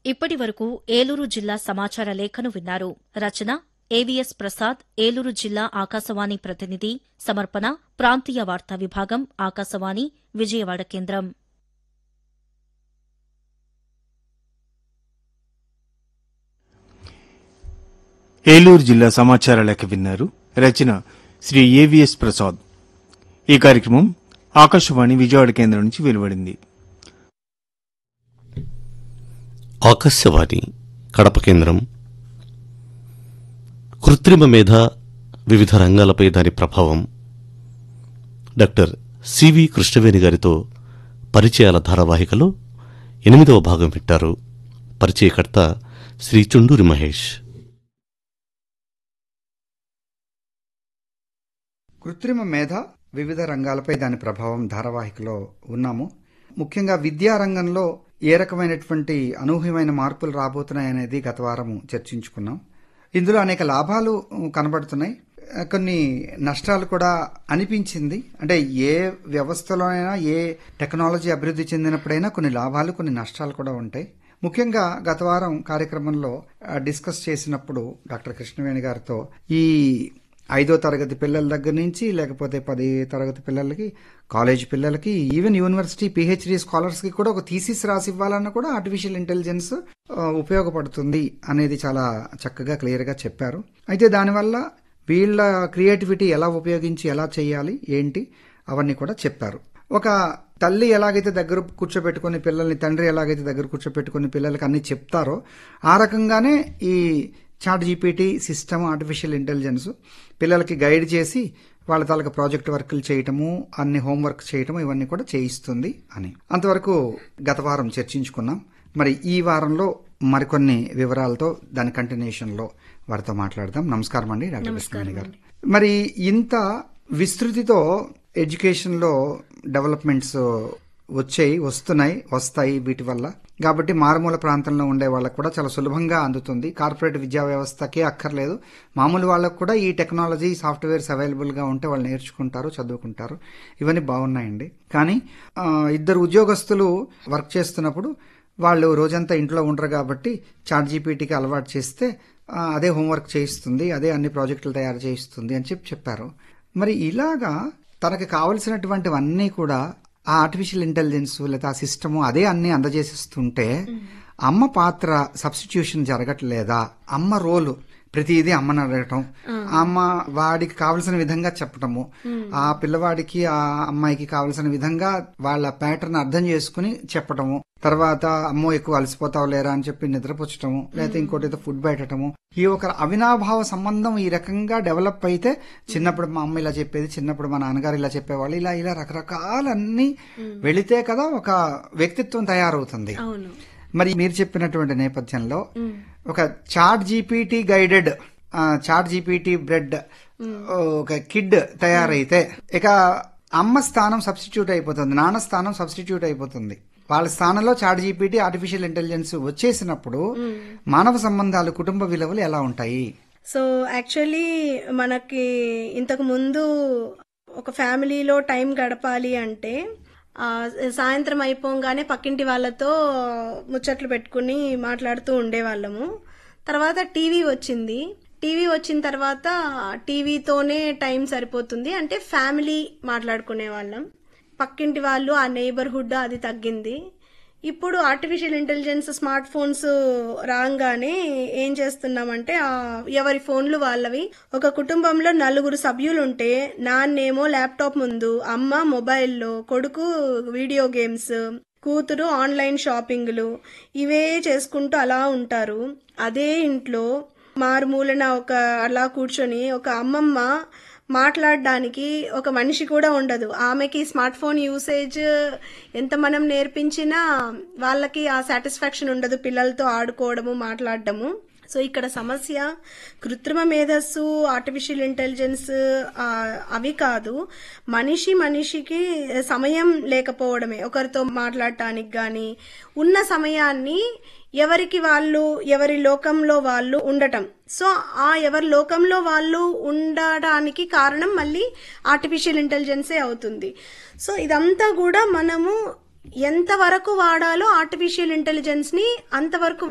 ఇప్పటి వరకు ఏలూరు జిల్లా సమాచార లేఖను విన్నారు రచన ఏవీఎస్ ప్రసాద్ ఏలూరు జిల్లా ఆకాశవాణి ప్రతినిధి సమర్పణ ప్రాంతీయ వార్తా విభాగం ఆకాశవాణి విజయవాడ కేంద్రం ఏలూరు జిల్లా సమాచార లేఖ విన్నారు రచన శ్రీ ఏవిఎస్ ప్రసాద్ ఈ కార్యక్రమం ఆకాశవాణి విజయవాడ కేంద్రం నుంచి వెలువడింది ఆకాశవాణి కడప కేంద్రం కృత్రిమ మేధ వివిధ రంగాలపై దాని ప్రభావం డాక్టర్ సివి కృష్ణవేణి గారితో పరిచయాల ధారావాహికలో ఎనిమిదవ భాగం వింటారు పరిచయకర్త శ్రీ చుండూరి మహేష్ కృత్రిమ మేధ వివిధ రంగాలపై దాని ప్రభావం ధారావాహికలో ఉన్నాము ముఖ్యంగా విద్యా రంగంలో ఏ రకమైనటువంటి అనూహ్యమైన మార్పులు రాబోతున్నాయనేది గత వారం చర్చించుకున్నాం ఇందులో అనేక లాభాలు కనబడుతున్నాయి కొన్ని నష్టాలు కూడా అనిపించింది అంటే ఏ వ్యవస్థలోనైనా ఏ టెక్నాలజీ అభివృద్ధి చెందినప్పుడైనా కొన్ని లాభాలు కొన్ని నష్టాలు కూడా ఉంటాయి ముఖ్యంగా గత వారం కార్యక్రమంలో ఆ, డిస్కస్ చేసినప్పుడు డాక్టర్ కృష్ణవేణి గారితో ఈ ఐదో తరగతి పిల్లల దగ్గర నుంచి లేకపోతే పది తరగతి పిల్లలకి కాలేజ్ పిల్లలకి ఈవెన్ యూనివర్సిటీ పిహెచ్డి స్కాలర్స్కి కూడా ఒక థీసిస్ రాసి ఇవ్వాలన్నా కూడా ఆర్టిఫిషియల్ ఇంటెలిజెన్స్ ఆ, ఉపయోగపడుతుంది అనేది చాలా చక్కగా క్లియర్గా చెప్పారు అయితే దానివల్ల వీళ్ళ క్రియేటివిటీ ఎలా ఉపయోగించి ఎలా చేయాలి ఏంటి అవన్నీ కూడా చెప్పారు ఒక తల్లి ఎలాగైతే దగ్గర కూర్చోబెట్టుకుని పిల్లల్ని తండ్రి ఎలాగైతే దగ్గర కూర్చోబెట్టుకుని పిల్లలకి అన్ని చెప్తారో ఆ రకంగానే ఈ chat GPT system artificial intelligence పిల్లలకి గైడ్ చేసి వాళ్ళ తాలూకా ప్రాజెక్ట్ వర్క్లు చేయటము అన్ని హోంవర్క్ చేయటము ఇవన్నీ కూడా చేయిస్తుంది అని అంతవరకు గత వారం చర్చించుకున్నాం మరి ఈ వారంలో మరికొన్ని వివరాలతో దాని కంటిన్యూషన్లో వారితో మాట్లాడదాం నమస్కారం అండి డాక్టర్ కృష్ణవేణి గారు మరి ఇంత విస్తృతితో ఎడ్యుకేషన్లో డెవలప్మెంట్స్ వచ్చాయి వస్తున్నాయి వస్తాయి వీటి వల్ల కాబట్టి మారుమూల ప్రాంతంలో ఉండే వాళ్ళకు కూడా చాలా సులభంగా అందుతుంది కార్పొరేట్ విద్యా వ్యవస్థకే అక్కర్లేదు మామూలు వాళ్ళకు కూడా ఈ టెక్నాలజీ సాఫ్ట్వేర్స్ అవైలబుల్గా ఉంటే వాళ్ళు నేర్చుకుంటారు చదువుకుంటారు ఇవన్నీ బాగున్నాయండి కానీ ఆ, ఇద్దరు ఉద్యోగస్తులు వర్క్ చేస్తున్నప్పుడు వాళ్ళు రోజంతా ఇంట్లో ఉండరు కాబట్టి చాట్ జీపీటీకి అలవాటు చేస్తే ఆ, అదే హోంవర్క్ చేయిస్తుంది అదే అన్ని ప్రాజెక్టులు తయారు చేయిస్తుంది అని చెప్పి చెప్పారు మరి ఇలాగా తనకి కావలసినటువంటివన్నీ కూడా ఆ ఆర్టిఫిషియల్ ఇంటెలిజెన్స్ లేదా ఆ సిస్టము అదే అన్ని అందజేసేస్తుంటే అమ్మ పాత్ర సబ్స్టిట్యూషన్ జరగట్లేదా అమ్మ రోలు ప్రతిదీ అమ్మని అడగటం ఆ అమ్మ వాడికి కావలసిన విధంగా చెప్పటము ఆ పిల్లవాడికి ఆ అమ్మాయికి కావలసిన విధంగా వాళ్ళ ప్యాటర్న్ అర్థం చేసుకుని చెప్పటము తర్వాత అమ్మో ఎక్కువ అలసిపోతావు లేరా అని చెప్పి నిద్రపుచ్చటము లేకపోతే ఇంకోటి ఏదో ఫుడ్ పెట్టడము ఈ ఒక అవినాభావ సంబంధం ఈ రకంగా డెవలప్ అయితే చిన్నప్పుడు మా అమ్మ ఇలా చెప్పేది చిన్నప్పుడు మా నాన్నగారు ఇలా చెప్పేవాళ్ళు ఇలా ఇలా రకరకాలన్నీ వెళితే కదా ఒక వ్యక్తిత్వం తయారవుతుంది అవును మరి మీరు చెప్పినటువంటి నేపథ్యంలో ఒక chat GPT guided chat GPT bred ఒక కిడ్ తయారైతే ఇక అమ్మ స్థానం సబ్స్టిట్యూట్ అయిపోతుంది నాన్న స్థానం సబ్స్టిట్యూట్ అయిపోతుంది వాళ్ళ స్థానంలో చాట్ జీపీటీ ఆర్టిఫిషియల్ ఇంటెలిజెన్స్ వచ్చేసినప్పుడు మానవ సంబంధాలు కుటుంబ విలువలు ఎలా ఉంటాయి సో యాక్చువల్లీ మనకి ఇంతకు ముందు ఒక ఫ్యామిలీలో టైం గడపాలి అంటే ఆ, సాయంత్రం అయిపోగానే పక్కింటి వాళ్ళతో ముచ్చట్లు పెట్టుకుని మాట్లాడుతూ ఉండేవాళ్ళము తర్వాత టీవీ వచ్చింది టీవీ వచ్చిన తర్వాత టీవీతోనే టైం సరిపోతుంది అంటే ఫ్యామిలీ మాట్లాడుకునే వాళ్ళం పక్కింటి వాళ్ళు ఆ నైబర్హుడ్ అది తగ్గింది ఇప్పుడు ఆర్టిఫిషియల్ ఇంటెలిజెన్స్ స్మార్ట్ ఫోన్స్ రాగానే ఏం చేస్తున్నామంటే ఆ ఎవరి ఫోన్లు వాళ్ళవి ఒక కుటుంబంలో నలుగురు సభ్యులుంటే నాన్నేమో ల్యాప్టాప్ ముందు అమ్మ మొబైల్లో కొడుకు వీడియో గేమ్స్ కూతురు ఆన్లైన్ షాపింగ్లు ఇవే చేసుకుంటూ అలా ఉంటారు అదే ఇంట్లో మారుమూలన ఒక అలా కూర్చొని ఒక అమ్మమ్మ మాట్లాడడానికి ఒక మనిషి కూడా ఉండదు ఆమెకి స్మార్ట్ ఫోన్ యూసేజ్ ఎంత మనం నేర్పించినా వాళ్ళకి ఆ సాటిస్ఫాక్షన్ ఉండదు పిల్లలతో ఆడుకోవడము మాట్లాడడము సో ఇక్కడ సమస్య కృత్రిమ మేధస్సు ఆర్టిఫిషియల్ ఇంటెలిజెన్స్ ఆ, అవి కాదు మనిషి మనిషికి సమయం లేకపోవడమే ఒకరితో మాట్లాడటానికి కానీ ఉన్న సమయాన్ని ఎవరికి వాళ్ళు ఎవరి లోకంలో వాళ్ళు ఉండటం సో ఆ ఎవరి లోకంలో వాళ్ళు ఉండడానికి కారణం మళ్ళీ ఆర్టిఫిషియల్ ఇంటెలిజెన్సే అవుతుంది సో ఇదంతా కూడా మనము ఎంతవరకు వాడాలో ఆర్టిఫిషియల్ ఇంటెలిజెన్స్ ని అంతవరకు